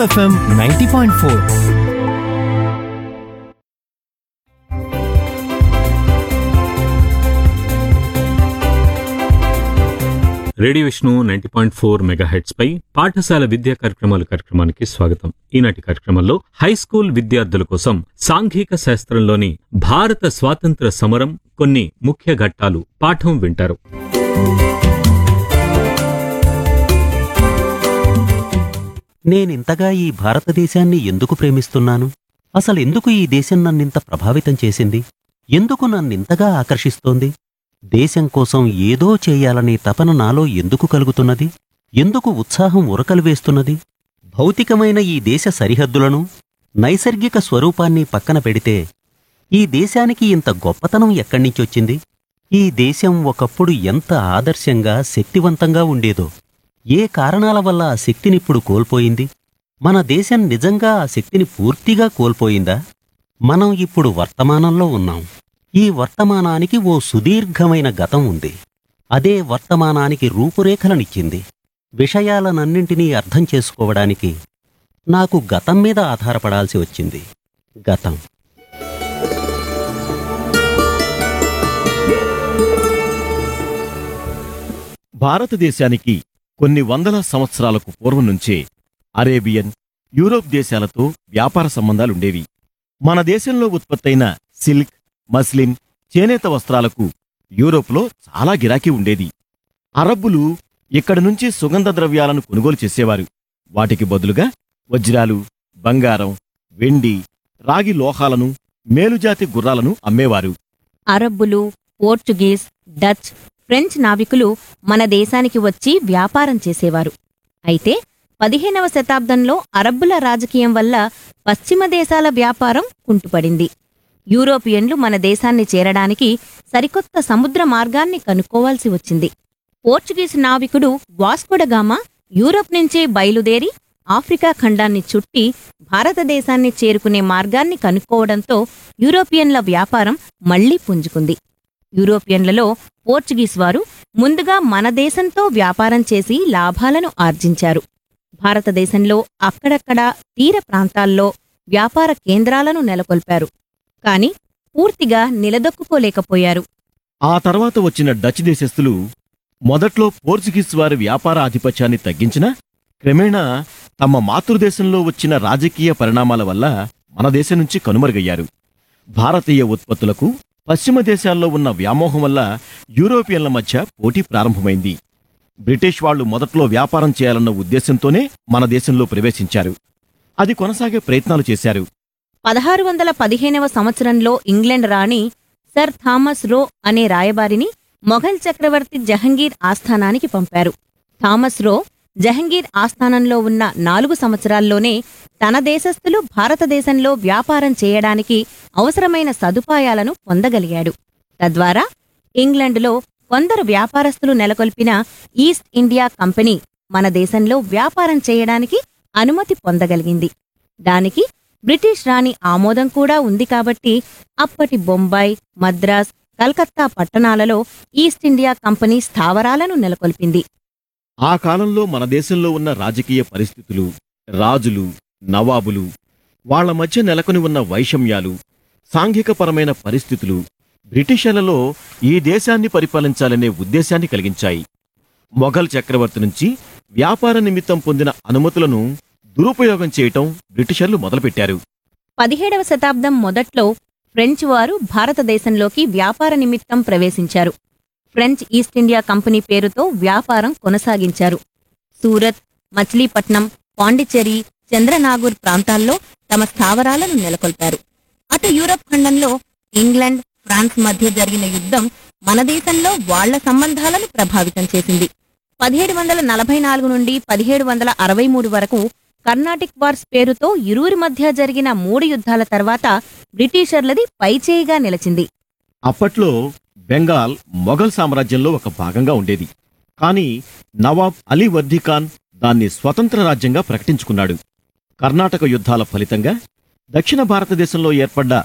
FM ninety point four radio Vishnu ninety point four megahertz పై పాఠశాల విద్యా కార్యక్రమాల కార్యక్రమానికి స్వాగతం ఈనాటి కార్యక్రమంలో హై స్కూల్ విద్యార్థుల కోసం సాంఘిక శాస్త్రంలోని భారత స్వాతంత్ర సమరం కొన్ని ముఖ్య ఘట్టాలు పాఠం వింటారు నేనింతగా ఈ భారతదేశాన్ని ఎందుకు ప్రేమిస్తున్నాను అసలెందుకు ఈ దేశం నన్నింత ప్రభావితం చేసింది ఎందుకు నన్నింతగా ఆకర్షిస్తోంది దేశం కోసం ఏదో చేయాలనే తపన నాలో ఎందుకు కలుగుతున్నది ఎందుకు ఉత్సాహం ఉరకలు వేస్తున్నది భౌతికమైన ఈ దేశ సరిహద్దులను నైసర్గిక స్వరూపాన్ని పక్కన పెడితే ఈ దేశానికి ఇంత గొప్పతనం ఎక్కడ్నించొచ్చింది ఈ దేశం ఒకప్పుడు ఎంత ఆదర్శంగా శక్తివంతంగా ఉండేదో ఏ కారణాల వల్ల ఆ శక్తినిప్పుడు కోల్పోయింది మన దేశం నిజంగా ఆ శక్తిని పూర్తిగా కోల్పోయిందా మనం ఇప్పుడు వర్తమానంలో ఉన్నాం ఈ వర్తమానానికి ఓ సుదీర్ఘమైన గతం ఉంది అదే వర్తమానానికి రూపురేఖలనిచ్చింది విషయాలనన్నింటినీ అర్థం చేసుకోవడానికి నాకు గతం మీద ఆధారపడాల్సి వచ్చింది గతం భారతదేశానికి కొన్ని వందల సంవత్సరాలకు పూర్వం నుంచే అరేబియన్ యూరోప్ దేశాలతో వ్యాపార సంబంధాలుండేవి మన దేశంలో ఉత్పత్తైన సిల్క్ మస్లిన్ చేనేత వస్త్రాలకు యూరోప్లో చాలా గిరాకీ ఉండేది అరబ్బులు ఇక్కడి నుంచి సుగంధ ద్రవ్యాలను కొనుగోలు చేసేవారు వాటికి బదులుగా వజ్రాలు బంగారం వెండి రాగి లోహాలను మేలుజాతి గుర్రాలను అమ్మేవారు అరబ్బులు పోర్చుగీస్ డచ్ ఫ్రెంచ్ నావికులు మన దేశానికి వచ్చి వ్యాపారం చేసేవారు అయితే పదిహేనవ శతాబ్దంలో అరబ్బుల రాజకీయం వల్ల పశ్చిమ దేశాల వ్యాపారం కుంటుపడింది యూరోపియన్లు మన దేశాన్ని చేరడానికి సరికొత్త సముద్ర మార్గాన్ని కనుక్కోవాల్సి వచ్చింది పోర్చుగీస్ నావికుడు వాస్కోడగామా యూరోప్ నుంచే బయలుదేరి ఆఫ్రికా ఖండాన్ని చుట్టి భారతదేశాన్ని చేరుకునే మార్గాన్ని కనుక్కోవడంతో యూరోపియన్ల వ్యాపారం మళ్లీ పుంజుకుంది యూరోపియన్లలో పోర్చుగీస్ వారు ముందుగా మన దేశంతో వ్యాపారం చేసి లాభాలను ఆర్జించారు భారతదేశంలో అక్కడక్కడ తీర ప్రాంతాల్లో వ్యాపార కేంద్రాలను నెలకొల్పారు కాని పూర్తిగా నిలదొక్కుకోలేకపోయారు ఆ తర్వాత వచ్చిన డచ్ దేశస్థులు మొదట్లో పోర్చుగీస్ వారి వ్యాపార ఆధిపత్యాన్ని తగ్గించినా క్రమేణా తమ మాతృదేశంలో వచ్చిన రాజకీయ పరిణామాల వల్ల మన దేశం నుంచి కనుమరుగయ్యారు భారతీయ ఉత్పత్తులకు పశ్చిమ దేశాల్లో ఉన్న వ్యామోహం వల్ల యూరోపియన్ల మధ్య పోటీ ప్రారంభమైంది బ్రిటిష్ వాళ్లు మొదట్లో వ్యాపారం చేయాలన్న ఉద్దేశంతోనే మన దేశంలో ప్రవేశించారు అది కొనసాగే ప్రయత్నాలు చేశారు పదహారు వందల పదిహేనవ సంవత్సరంలో ఇంగ్లండ్ రాణి సర్ థామస్ రో అనే రాయబారిని మొఘల్ చక్రవర్తి జహంగీర్ ఆస్థానానికి పంపారు థామస్ రో జహంగీర్ ఆస్థానంలో ఉన్న నాలుగు సంవత్సరాల్లోనే తన దేశస్థులు భారతదేశంలో వ్యాపారం చేయడానికి అవసరమైన సదుపాయాలను పొందగలిగాడు తద్వారా ఇంగ్లండ్లో కొందరు వ్యాపారస్తులు నెలకొల్పిన ఈస్ట్ ఇండియా కంపెనీ మన దేశంలో వ్యాపారం చేయడానికి అనుమతి పొందగలిగింది దానికి బ్రిటిష్ రాణి ఆమోదం కూడా ఉంది కాబట్టి అప్పటి బొంబాయి మద్రాస్ కలకత్తా పట్టణాలలో ఈస్ట్ ఇండియా కంపెనీ స్థావరాలను నెలకొల్పింది ఆ కాలంలో మన దేశంలో ఉన్న రాజకీయ పరిస్థితులు రాజులు నవాబులు వాళ్ళ మధ్య నెలకొని ఉన్న వైషమ్యాలు సాంఘికపరమైన పరిస్థితులు బ్రిటిషర్లలో ఈ దేశాన్ని పరిపాలించాలనే ఉద్దేశాన్ని కలిగించాయి మొఘల్ చక్రవర్తి నుంచి వ్యాపార నిమిత్తం పొందిన అనుమతులను దురుపయోగం చేయటం బ్రిటిషర్లు మొదలుపెట్టారు పదిహేడవ శతాబ్దం మొదట్లో ఫ్రెంచ్ వారు భారతదేశంలోకి వ్యాపార నిమిత్తం ప్రవేశించారు ఫ్రెంచ్ ఈస్ట్ ఇండియా కంపెనీ పేరుతో వ్యాపారం కొనసాగించారు సూరత్ మచిలీపట్నం పాండిచ్చేరి చంద్రనాగూర్ ప్రాంతాల్లో తమ స్థావరాలను నెలకొల్పారు అటు యూరప్ ఖండంలో ఇంగ్లండ్ ఫ్రాన్స్ మధ్య జరిగిన యుద్ధం మన దేశంలో వాళ్ల సంబంధాలను ప్రభావితం చేసింది పదిహేడు వందల నలభై నాలుగు నుండి పదిహేడు వందల అరవై మూడు వరకు కర్ణాటిక్ వార్స్ పేరుతో ఇరువురి మధ్య జరిగిన మూడు యుద్ధాల తర్వాత బ్రిటిషర్లది పైచేయిగా నిలిచింది అప్పట్లో బెంగాల్ మొఘల్ సామ్రాజ్యంలో ఒక భాగంగా ఉండేది కానీ నవాబ్ అలీ వర్దీ ఖాన్ దాన్ని స్వతంత్ర రాజ్యంగా ప్రకటించుకున్నాడు కర్ణాటక యుద్ధాల ఫలితంగా దక్షిణ భారతదేశంలో ఏర్పడ్డ